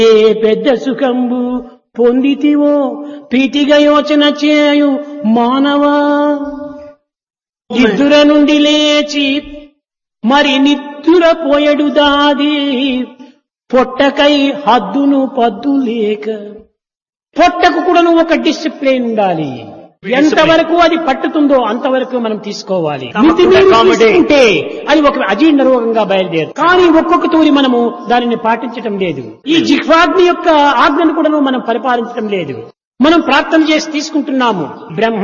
ఏ పెద్ద సుఖంబు పొందితివో ప్రీతిగా యోచన చేయు మానవా నిద్ర నుండి లేచి మరి నిద్ర పోయడు దాది పొట్టకై హద్దును పద్దు లేక పొట్టకు కూడా ఒక డిసిప్లిన్ ఉండాలి ఎంతవరకు అది పట్టుతుందో అంతవరకు మనం తీసుకోవాలి Some మితి could మీరి accommodate. తీసుకుంటే అది ఒక అజీర్ణ రోగంగా బయలుదేరు కానీ ఒక్కొక్క తూరి మనము దానిని పాటించటం లేదు ఈ జిహ్వాగ్ని యొక్క ఆజ్ఞను కూడా మనం పరిపాలించటం లేదు మనం ప్రార్థన చేసి తీసుకుంటున్నాము బ్రహ్మ